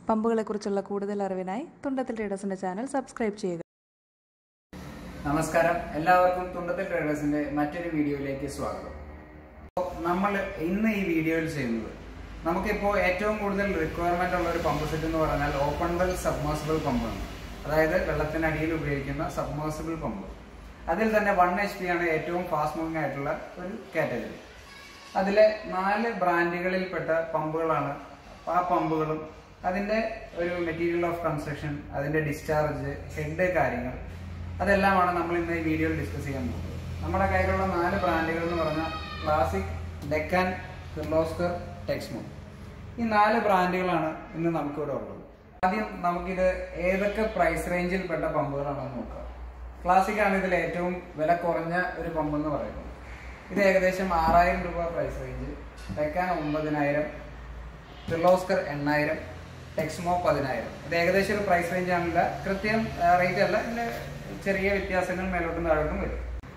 പമ്പുകളെക്കുറിച്ചുള്ള കൂടുതൽ അറിവിനായി തുണ്ടത്തിൽ ട്രേഡേഴ്സിന്റെ channel subscribe ചെയ്യുക നമസ്കാരം എല്ലാവർക്കും തുണ്ടത്തിൽ ട്രേഡേഴ്സിന്റെ മറ്റൊരു വീഡിയോയിലേക്ക് സ്വാഗതം അപ്പോൾ നമ്മൾ ഇന്ന് ഈ വീഡിയോയിൽ ചെയ്യുന്നത് നമുക്കിപ്പോൾ ഏറ്റവും കൂടുതൽ റിക്വയർമെന്റ് ഉള്ള ഒരു പമ്പ് സെറ്റ് എന്ന് പറഞ്ഞാൽ ഓപ്പൺ വെൽ സബ്മേഴ്സിബിൾ പമ്പാണ് അതായത് വെള്ളത്തിനടിയിൽ ഉപയോഗിക്കുന്ന സബ്മേഴ്സിബിൾ പമ്പ് അതിൽ തന്നെ വൺ എച്ച് പി ആണ് ഏറ്റവും ഫാസ്റ്റ് മൂവിംഗ് ആയിട്ടുള്ള ഒരു കാറ്റഗറി അതിലെ നാല് ബ്രാൻഡുകളിൽപ്പെട്ട പമ്പുകളാണ് ആ പമ്പുകളും അതിൻ്റെ ഒരു മെറ്റീരിയൽ ഓഫ് കൺസ്ട്രക്ഷൻ അതിൻ്റെ ഡിസ്ചാർജ് ഹെഡ് കാര്യങ്ങൾ അതെല്ലാമാണ് നമ്മൾ ഇന്ന് ഈ വീഡിയോയിൽ ഡിസ്കസ് ചെയ്യാൻ പോകുന്നത് നമ്മുടെ കയ്യിലുള്ള നാല് ബ്രാൻഡുകൾ എന്ന് പറഞ്ഞാൽ ക്ലാസിക് ഡെക്കാൻ കിർലോസ്കർ ടെക്സ്മോ ഈ നാല് ബ്രാൻഡുകളാണ് ഇന്ന് നമുക്കിവിടെ ഉള്ളത് ആദ്യം നമുക്കിത് ഏതൊക്കെ പ്രൈസ് റേഞ്ചിൽ പെട്ട പമ്പുകളാണെന്ന് നോക്കാം ക്ലാസിക് ആണ് ഇതിൽ ഏറ്റവും വില കുറഞ്ഞ ഒരു പമ്പ് എന്ന് പറയുന്നത് ഇത് ഏകദേശം ആറായിരം രൂപ പ്രൈസ് റേഞ്ച് ഡെക്കാൻ ഒമ്പതിനായിരം കിർലോസ്കർ എണ്ണായിരം ടെക്സ്മോ പതിനായിരം ഇത് ഏകദേശം ഒരു പ്രൈസ് റേഞ്ച് ആണില്ല കൃത്യം റേറ്റ് അല്ല ഇതിന്റെ ചെറിയ വ്യത്യാസങ്ങൾ മേലോട്ടും താഴോട്ടും വരും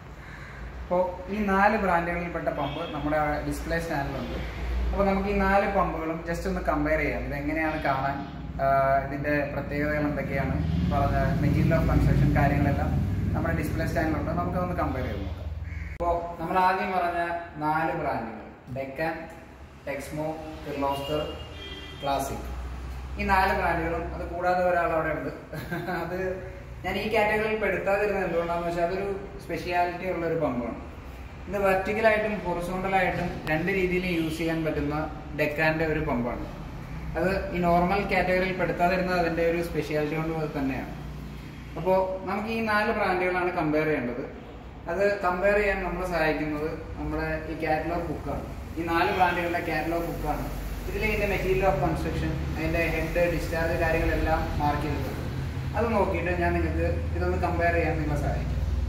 അപ്പോൾ ഈ നാല് ബ്രാൻഡുകളിൽപ്പെട്ട പമ്പ് നമ്മുടെ ഡിസ്പ്ലേ സ്റ്റാൻഡിലുണ്ട് അപ്പോൾ നമുക്ക് ഈ നാല് പമ്പുകളും ജസ്റ്റ് ഒന്ന് കമ്പയർ ചെയ്യാം ഇത് എങ്ങനെയാണ് കാണാൻ ആ, ഇതിന്റെ പ്രത്യേകതകൾ എന്തൊക്കെയാണ് പറഞ്ഞ മെറ്റീരിയൽ ഓഫ് കൺസ്ട്രക്ഷൻ കാര്യങ്ങളെല്ലാം നമ്മുടെ ഡിസ്പ്ലേ സ്റ്റാൻഡിലുണ്ട് നമുക്കതൊന്ന് കമ്പയർ ചെയ്ത് നോക്കാം അപ്പോൾ നമ്മൾ ആദ്യം പറഞ്ഞ നാല് ബ്രാൻഡുകൾ ഡെക്കാൻ ടെക്സ്മോ കിർലോസ്കർ ക്ലാസിക് ഈ നാല് ബ്രാൻഡുകളും അത് കൂടാതെ ഒരാൾ അവിടെ ഉണ്ട് അത് ഞാൻ ഈ കാറ്റഗറിയിൽ പെടുത്താതിരുന്നത് എന്തുകൊണ്ടാണെന്ന് വെച്ചാൽ അതൊരു സ്പെഷ്യാലിറ്റി ഉള്ള ഒരു പമ്പാണ് ഇത് വെർട്ടിക്കലായിട്ടും ഹൊറിസോണ്ടലായിട്ടും രണ്ട് രീതിയിൽ യൂസ് ചെയ്യാൻ പറ്റുന്ന ഡെക്കാന്റെ ഒരു പമ്പാണ് അത് ഈ നോർമൽ കാറ്റഗറിയിൽ പെടുത്താതിരുന്നത് അതിന്റെ ഒരു സ്പെഷ്യാലിറ്റി കൊണ്ട് തന്നെയാണ് അപ്പോൾ നമുക്ക് ഈ നാല് ബ്രാൻഡുകളാണ് കമ്പയർ ചെയ്യേണ്ടത് അത് കമ്പയർ ചെയ്യാൻ നമ്മളെ സഹായിക്കുന്നത് നമ്മുടെ ഈ കാറ്റലോഗ് ബുക്കാണ് ഈ നാല് ബ്രാൻഡുകളുടെ കാറ്റലോഗ് ബുക്കാണ് ഇതിൽ ഇതിന്റെ മെറ്റീരിയൽ ഓഫ് കൺസ്ട്രക്ഷൻ അതിന്റെ ഹെഡ് ഡിസ്ചാർജ് കാര്യങ്ങളെല്ലാം മാർക്ക് ചെയ്തിട്ടുണ്ട് അത് നോക്കിയിട്ട് ഞാൻ നിങ്ങൾക്ക് ഇതൊന്ന് കമ്പയർ ചെയ്യാൻ നിങ്ങളെ സഹായിക്കും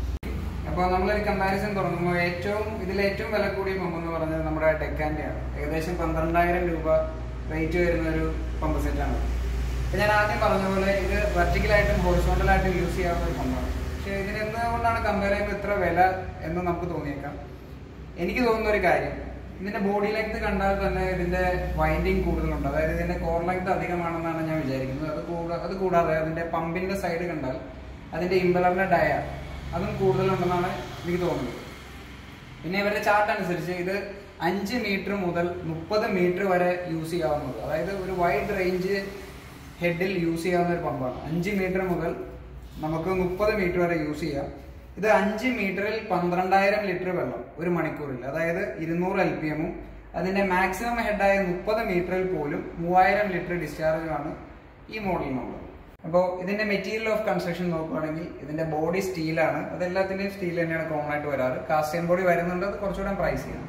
അപ്പോൾ നമ്മളൊരു കമ്പാരിസൺ തുടങ്ങുമ്പോൾ ഏറ്റവും ഇതിൽ ഏറ്റവും വില കൂടിയ പമ്പ് എന്ന് പറഞ്ഞത് നമ്മുടെ ടെക്കാൻ്റെയാണ് ഏകദേശം പന്ത്രണ്ടായിരം രൂപ റേറ്റ് വരുന്ന ഒരു പമ്പ് സെറ്റാണ് അപ്പോൾ ഞാൻ ആദ്യം പറഞ്ഞ പോലെ ഇത് വെർട്ടിക്കലായിട്ടും ഹോറിസോണ്ടലായിട്ടും യൂസ് ചെയ്യാവുന്ന ഒരു പമ്പാണ് പക്ഷേ ഇതിന് എന്തുകൊണ്ടാണ് കമ്പയർ ചെയ്യുമ്പോൾ ഇത്ര വില എന്ന് നമുക്ക് തോന്നിയേക്കാം എനിക്ക് തോന്നുന്ന ഒരു കാര്യം ഇതിന്റെ ബോഡി ലെങ്ത് കണ്ടാൽ തന്നെ ഇതിന്റെ വൈൻഡിങ് കൂടുതലുണ്ട് അതായത് ഇതിന്റെ കോർ ലെങ്ത് അധികമാണെന്നാണ് ഞാൻ വിചാരിക്കുന്നത് അത് കൂടാ അത് കൂടാതെ അതിന്റെ പമ്പിന്റെ സൈഡ് കണ്ടാൽ അതിന്റെ ഇമ്പലറിന്റെ ഡയ അതും കൂടുതലുണ്ടെന്നാണ് എനിക്ക് തോന്നുന്നത് പിന്നെ ഇവരുടെ ചാർട്ട് അനുസരിച്ച് ഇത് അഞ്ച് മീറ്റർ മുതൽ മുപ്പത് മീറ്റർ വരെ യൂസ് ചെയ്യാവുന്നത് അതായത് ഒരു വൈഡ് റേഞ്ച് ഹെഡിൽ യൂസ് ചെയ്യാവുന്ന ഒരു പമ്പാണ് അഞ്ച് മീറ്റർ മുതൽ നമുക്ക് മുപ്പത് മീറ്റർ വരെ യൂസ് ചെയ്യാം ഇത് അഞ്ച് മീറ്ററിൽ പന്ത്രണ്ടായിരം ലിറ്റർ വെള്ളം ഒരു മണിക്കൂറിൽ അതായത് ഇരുന്നൂറ് എൽ പി എമ്മും അതിന്റെ മാക്സിമം ഹെഡായ മുപ്പത് മീറ്ററിൽ പോലും മൂവായിരം ലിറ്റർ ഡിസ്ചാർജുമാണ് ഈ മോഡലിനുള്ളത് അപ്പോൾ ഇതിന്റെ മെറ്റീരിയൽ ഓഫ് കൺസ്ട്രക്ഷൻ നോക്കുകയാണെങ്കിൽ ഇതിന്റെ ബോഡി സ്റ്റീലാണ് അത് എല്ലാത്തിന്റെയും സ്റ്റീൽ തന്നെയാണ് കോമൺ ആയിട്ട് വരാറ് കാസ്റ്റൈൻ ബോഡി വരുന്നുണ്ട് അത് കുറച്ചുകൂടെ പ്രൈസ് ചെയ്യണം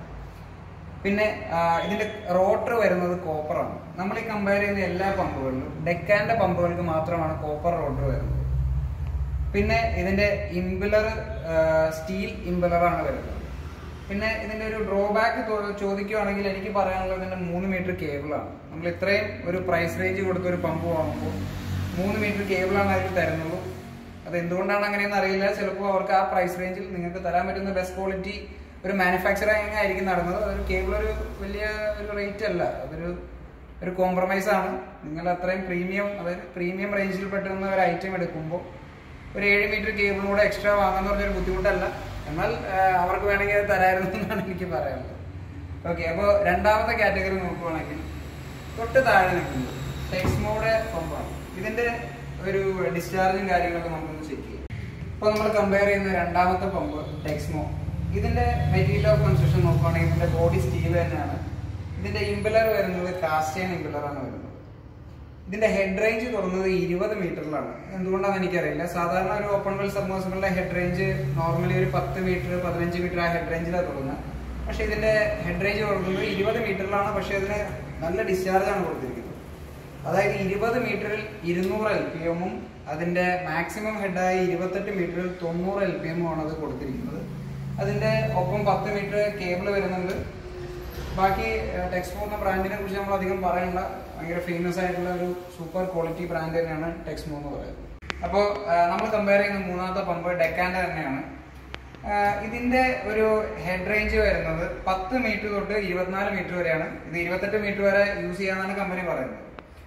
പിന്നെ ആ, ഇതിന്റെ റോട്ടർ വരുന്നത് കോപ്പറാണ് നമ്മൾ ഈ കമ്പയർ ചെയ്യുന്ന എല്ലാ പമ്പുകളിലും ഡെക്കാന്റെ പമ്പുകൾക്ക് മാത്രമാണ് കോപ്പർ റോട്ടർ വരുന്നത് പിന്നെ ഇതിന്റെ ഇംബിലർ സ്റ്റീൽ ഇംബിലറാണ് വരുന്നത് പിന്നെ ഇതിന്റെ ഒരു ഡ്രോബാക്ക് ചോദിക്കുവാണെങ്കിൽ എനിക്ക് പറയാനുള്ളത് ഇതിന്റെ മൂന്ന് മീറ്റർ കേബിളാണ് നമ്മൾ ഇത്രയും ഒരു പ്രൈസ് റേഞ്ച് കൊടുത്ത ഒരു പമ്പ് വാങ്ങുമ്പോൾ മൂന്ന് മീറ്റർ കേബിളാണ് അതിൽ തരുന്നുള്ളൂ അത് എന്തുകൊണ്ടാണ് അങ്ങനെയെന്ന് അറിയില്ല ചിലപ്പോൾ അവർക്ക് ആ പ്രൈസ് റേഞ്ചിൽ നിങ്ങൾക്ക് തരാൻ പറ്റുന്ന ബെസ്റ്റ് ക്വാളിറ്റി ഒരു മാനുഫാക്ചറിങ് ആയിരിക്കും നടന്നത് അതൊരു കേബിൾ ഒരു വലിയ ഒരു റേറ്റ് അല്ല അതൊരു ഒരു കോംപ്രമൈസ് ആണ് നിങ്ങൾ അത്രയും പ്രീമിയം അതായത് പ്രീമിയം റേഞ്ചിൽ പെട്ടുന്ന ഒരു ഐറ്റം എടുക്കുമ്പോൾ ഒരു ഏഴ് മീറ്റർ കേബിൾ കൂടെ എക്സ്ട്രാ വാങ്ങാന്ന് പറഞ്ഞൊരു ബുദ്ധിമുട്ടല്ല എന്നാൽ ആ, അവർക്ക് വേണമെങ്കിൽ അത് തരായിരുന്നു എന്നാണ് എനിക്ക് പറയാനുള്ളത് ഓക്കെ അപ്പോൾ രണ്ടാമത്തെ കാറ്റഗറി നോക്കുവാണെങ്കിൽ തൊട്ട് താഴെ നിൽക്കുന്നത് ടെക്സ്മോയുടെ പമ്പാണ് ഇതിന്റെ ഒരു ഡിസ്ചാർജും കാര്യങ്ങളൊക്കെ നമുക്കൊന്ന് ചെക്ക് ചെയ്യാം അപ്പോൾ നമ്മൾ കമ്പയർ ചെയ്യുന്ന രണ്ടാമത്തെ പമ്പ് ടെക്സ്മോ ഇതിന്റെ മെറ്റീരിയൽ ഓഫ് കൺസ്ട്രക്ഷൻ നോക്കുവാണെങ്കിൽ ഇതിന്റെ ബോഡി സ്റ്റീൽ തന്നെയാണ് ഇതിന്റെ ഇംബലർ വരുന്നത് കാസ്റ്റൈൻ ഇംബലറാണ് വരുന്നത് ഇതിന്റെ ഹെഡ് റേഞ്ച് തുറന്നത് ഇരുപത് മീറ്ററിലാണ് എന്തുകൊണ്ടാണെന്ന് എനിക്കറിയില്ല സാധാരണ ഒരു ഓപ്പൺ വെൽ സബ്മേഴ്സിബിളിന്റെ ഹെഡ് റേഞ്ച് നോർമലി ഒരു പത്ത് മീറ്റർ പതിനഞ്ച് മീറ്റർ ആ ഹെഡ് റേഞ്ചിലാണ് തുറന്നത് പക്ഷെ ഇതിന്റെ ഹെഡ് റേഞ്ച് തുറക്കുന്നത് ഇരുപത് മീറ്ററിലാണ് പക്ഷെ അതിന് നല്ല ഡിസ്ചാർജ് ആണ് കൊടുത്തിരിക്കുന്നത് അതായത് ഇരുപത് മീറ്ററിൽ ഇരുന്നൂറ് എൽ പി എമ്മും അതിന്റെ മാക്സിമം ഹെഡായ ഇരുപത്തെട്ട് മീറ്ററിൽ തൊണ്ണൂറ് എൽ പി എമ്മും ആണ് അത് കൊടുത്തിരിക്കുന്നത് അതിന്റെ ഒപ്പം പത്ത് മീറ്റർ കേബിൾ വരുന്നുണ്ട് ബാക്കി ടെക്സ്മോ എന്ന ബ്രാൻഡിനെ കുറിച്ച് നമ്മൾ അധികം പറയണ്ട ഭയങ്കര ഫേമസ് ആയിട്ടുള്ള ഒരു സൂപ്പർ ക്വാളിറ്റി ബ്രാൻഡ് തന്നെയാണ് ടെക്സ്മോ എന്ന് പറയുന്നത് അപ്പോൾ നമ്മൾ കമ്പയർ ചെയ്യുന്ന മൂന്നാമത്തെ പമ്പ് ഡെക്കാൻ്റെ തന്നെയാണ് ആ, ഇതിന്റെ ഒരു ഹെഡ് റേഞ്ച് വരുന്നത് പത്ത് മീറ്റർ തൊട്ട് ഇരുപത്തിനാല് മീറ്റർ വരെയാണ് ഇത് ഇരുപത്തെട്ട് മീറ്റർ വരെ യൂസ് ചെയ്യാന്നാണ് കമ്പനി പറയുന്നത്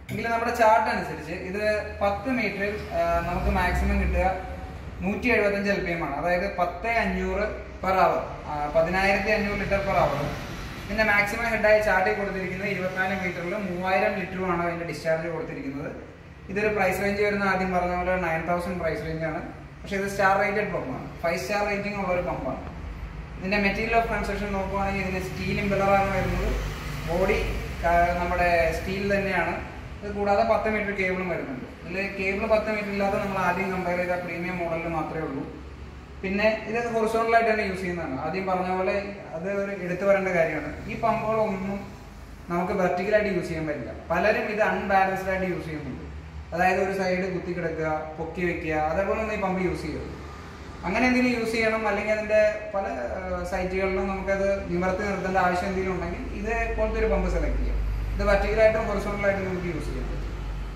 എങ്കിൽ നമ്മുടെ ചാർട്ട് അനുസരിച്ച് ഇത് പത്ത് മീറ്ററിൽ നമുക്ക് മാക്സിമം കിട്ടുക നൂറ്റി എഴുപത്തഞ്ച് എൽ പി എം ആണ് അതായത് പത്ത് അഞ്ഞൂറ് പെർ അവർ പതിനായിരത്തി അഞ്ഞൂറ് ലിറ്റർ പെർ അവർ പിന്നെ മാക്സിമം ഹെഡായി ചാർട്ടിൽ കൊടുത്തിരിക്കുന്നത് ഇരുപത്തിനാല് മീറ്ററിൽ മൂവായിരം ലിറ്ററുമാണ് അതിന്റെ ഡിസ്ചാർജ് കൊടുത്തിരിക്കുന്നത് ഇതൊരു പ്രൈസ് റേഞ്ച് വരുന്ന ആദ്യം പറഞ്ഞ പോലെ നയൻ തൗസൻഡ് പ്രൈസ് റേഞ്ച് ആണ് പക്ഷേ ഇത് സ്റ്റാർ റേറ്റഡ് പമ്പാണ് ഫൈവ് സ്റ്റാർ റേറ്റിംഗ് ഉള്ള ഒരു പമ്പാണ് ഇതിന്റെ മെറ്റീരിയൽ ഓഫ് കൺസ്ട്രക്ഷൻ നോക്കുവാണെങ്കിൽ ഇതിന് സ്റ്റീൽ ഇമ്പലറാണ് വരുന്നത് ബോഡി നമ്മുടെ സ്റ്റീൽ തന്നെയാണ് ഇത് കൂടാതെ പത്ത് മീറ്റർ കേബിളും വരുന്നുണ്ട് ഇതിൽ കേബിൾ പത്ത് മീറ്റർ ഇല്ലാതെ നമ്മൾ ആദ്യം കമ്പയർ ചെയ്ത പ്രീമിയം മോഡലിൽ മാത്രമേ ഉള്ളൂ പിന്നെ ഇത് ഹൊറിസോണലായിട്ടാണ് യൂസ് ചെയ്യുന്നതാണ് ആദ്യം പറഞ്ഞ പോലെ അത് ഒരു എടുത്തു പറയേണ്ട കാര്യമാണ് ഈ പമ്പുകളൊന്നും നമുക്ക് വെർട്ടിക്കലായിട്ട് യൂസ് ചെയ്യാൻ പറ്റില്ല പലരും ഇത് അൺബാലൻസ്ഡ് ആയിട്ട് യൂസ് ചെയ്യുന്നുണ്ട് അതായത് ഒരു സൈഡ് കുത്തി കിടക്കുക പൊക്കി വെക്കുക അതേപോലെ ഒന്നും ഈ പമ്പ് യൂസ് ചെയ്യരുത് അങ്ങനെ എന്തെങ്കിലും യൂസ് ചെയ്യണം അല്ലെങ്കിൽ അതിന്റെ പല സൈറ്റുകളിലും നമുക്കത് നിവർത്തി നിർത്തേണ്ട ആവശ്യം എന്തെങ്കിലും ഉണ്ടെങ്കിൽ ഇത് പോലത്തെ ഒരു പമ്പ് സെലക്ട് ചെയ്യാം ഇത് വെർട്ടിക്കലായിട്ടും ഹൊറിസോണലായിട്ടും നമുക്ക് യൂസ് ചെയ്യാൻ പറ്റും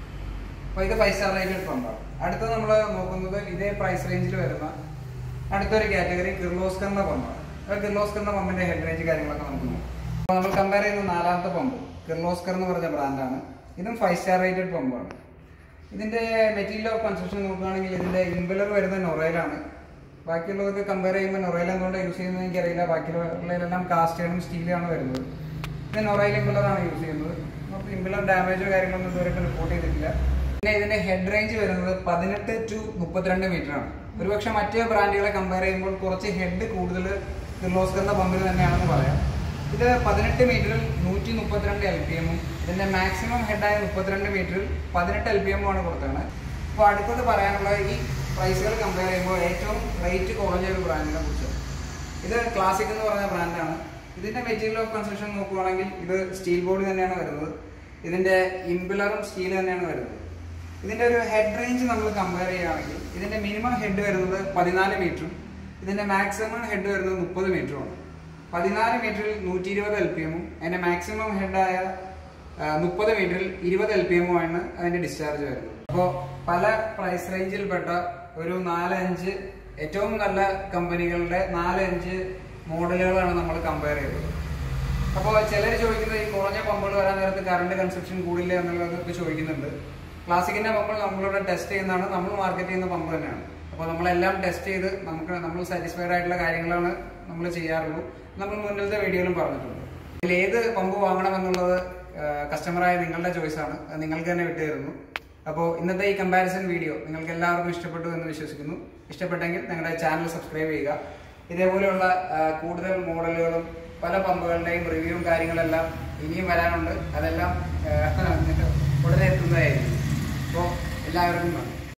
അപ്പോൾ ഇത് ഫൈവ് സ്റ്റാർ റേറ്റഡ് പമ്പാണ് അടുത്തത് നമ്മൾ നോക്കുന്നത് ഇതേ പ്രൈസ് റേഞ്ചിൽ വരുന്ന അടുത്തൊരു കാറ്റഗറി കിർലോസ്കർ എന്ന പമ്പാണ് അപ്പോൾ കിർലോസ്കർ എന്ന പമ്പിന്റെ ഹെഡ് റേഞ്ച് കാര്യങ്ങളൊക്കെ നമുക്ക് നോക്കാം അപ്പോൾ നമ്മൾ കമ്പയർ ചെയ്യുന്ന നാലാമത്തെ പമ്പ് കിർലോസ്കർ എന്ന് പറഞ്ഞ ബ്രാൻഡാണ് ഇതും ഫൈവ് സ്റ്റാർ റേറ്റഡ് പമ്പാണ് ഇതിന്റെ മെറ്റീരിയൽ ഓഫ് കൺസ്ട്രക്ഷൻ നോക്കുകയാണെങ്കിൽ ഇതിന്റെ ഇമ്പലർ വരുന്ന നൊറയിലാണ് ബാക്കിയുള്ളതൊക്കെ കമ്പയർ ചെയ്യുമ്പോൾ നൊറയിൽ എന്തുകൊണ്ട് യൂസ് ചെയ്യുന്നത് എനിക്കറിയില്ല ബാക്കിയുള്ളതിലെല്ലാം കാസ്റ്റേണും സ്റ്റീലാണ് വരുന്നത് ഇത് നൊറയിൽ ഇമ്പലറാണ് യൂസ് ചെയ്യുന്നത് നമുക്ക് ഇമ്പലർ ഡാമേജോ കാര്യങ്ങളൊന്നും ഇതുവരെ റിപ്പോർട്ട് ചെയ്തിട്ടില്ല പിന്നെ ഇതിന്റെ ഹെഡ് റേഞ്ച് വരുന്നത് പതിനെട്ട് ടു മുപ്പത്തിരണ്ട് മീറ്റർ ആണ് ഒരുപക്ഷെ മറ്റേ ബ്രാൻഡുകളെ കമ്പയർ ചെയ്യുമ്പോൾ കുറച്ച് ഹെഡ് കൂടുതൽ കിർലോസ്കർ എന്ന പമ്പിൽ തന്നെയാണെന്ന് പറയാം ഇത് പതിനെട്ട് മീറ്ററിൽ നൂറ്റി മുപ്പത്തിരണ്ട് എൽ പി എമ്മും ഇതിന്റെ മാക്സിമം ഹെഡായ മുപ്പത്തിരണ്ട് മീറ്ററിൽ പതിനെട്ട് എൽ പി എമ്മും ആണ് കൊടുത്തത് അപ്പോൾ അടുത്തത് പറയാനുള്ള ഈ പ്രൈസുകൾ കമ്പയർ ചെയ്യുമ്പോൾ ഏറ്റവും റേറ്റ് കുറഞ്ഞ ഒരു ബ്രാൻഡിനെ കുറിച്ച് ഇത് ക്ലാസിക് എന്ന് പറഞ്ഞ ബ്രാൻഡാണ് ഇതിന്റെ മെറ്റീരിയൽ ഓഫ് കൺസ്ട്രക്ഷൻ നോക്കുവാണെങ്കിൽ ഇത് സ്റ്റീൽ ബോഡി തന്നെയാണ് വരുന്നത് ഇതിന്റെ ഇമ്പിലറും സ്റ്റീൽ തന്നെയാണ് വരുന്നത് ഇതിന്റെ ഒരു ഹെഡ് റേഞ്ച് നമ്മൾ കമ്പയർ ചെയ്യുകയാണെങ്കിൽ ഇതിന്റെ മിനിമം ഹെഡ് വരുന്നത് പതിനാല് മീറ്ററും ഇതിന്റെ മാക്സിമം ഹെഡ് വരുന്നത് മുപ്പത് മീറ്ററുമാണ് പതിനാല് മീറ്ററിൽ നൂറ്റി ഇരുപത് എൽ പി എമ്മും അതിന്റെ മാക്സിമം ഹെഡായ മുപ്പത് മീറ്ററിൽ ഇരുപത് എൽ പി എമ്മും ആണ് അതിന്റെ ഡിസ്ചാർജ് വരുന്നത് അപ്പോൾ പല പ്രൈസ് റേഞ്ചിൽപ്പെട്ട ഒരു നാലഞ്ച് ഏറ്റവും നല്ല കമ്പനികളുടെ നാലഞ്ച് മോഡലുകളാണ് നമ്മൾ കമ്പയർ ചെയ്തത് അപ്പോൾ ചിലർ ചോദിക്കുന്നത് ഈ കുറഞ്ഞ പമ്പുകൾ വരാൻ നേരത്ത് കറണ്ട് കൺസപ്ഷൻ കൂടില്ല എന്നുള്ളതൊക്കെ ചോദിക്കുന്നുണ്ട് ക്ലാസിക്കിന്റെ പമ്പ് നമ്മളിവിടെ ടെസ്റ്റ് ചെയ്യുന്നതാണ് നമ്മൾ മാർക്കറ്റ് ചെയ്യുന്ന പമ്പ് തന്നെയാണ് അപ്പോൾ നമ്മളെല്ലാം ടെസ്റ്റ് ചെയ്ത് നമുക്ക് നമ്മൾ സാറ്റിസ്ഫൈഡ് ആയിട്ടുള്ള കാര്യങ്ങളാണ് നമ്മൾ ചെയ്യാറുള്ളൂ നമ്മൾ മുന്നിലത്തെ വീഡിയോയിലും പറഞ്ഞിട്ടുണ്ട് ഇതിൽ ഏത് പമ്പ് വാങ്ങണം എന്നുള്ളത് കസ്റ്റമറായ നിങ്ങളുടെ ചോയ്സാണ് അത് നിങ്ങൾക്ക് തന്നെ വിട്ടുതരുന്നു അപ്പോൾ ഇന്നത്തെ ഈ കമ്പാരിസൺ വീഡിയോ നിങ്ങൾക്ക് എല്ലാവർക്കും ഇഷ്ടപ്പെട്ടു എന്ന് വിശ്വസിക്കുന്നു ഇഷ്ടപ്പെട്ടെങ്കിൽ ഞങ്ങളുടെ ചാനൽ സബ്സ്ക്രൈബ് ചെയ്യുക ഇതേപോലെയുള്ള ആ, കൂടുതൽ മോഡലുകളും പല പമ്പുകളുടെയും റിവ്യൂവും കാര്യങ്ങളെല്ലാം ഇനിയും വരാനുണ്ട് അതെല്ലാം ആ, ഉടനെ എത്തുന്നതായിരിക്കും അപ്പോൾ എല്ലാവർക്കും നന്ദി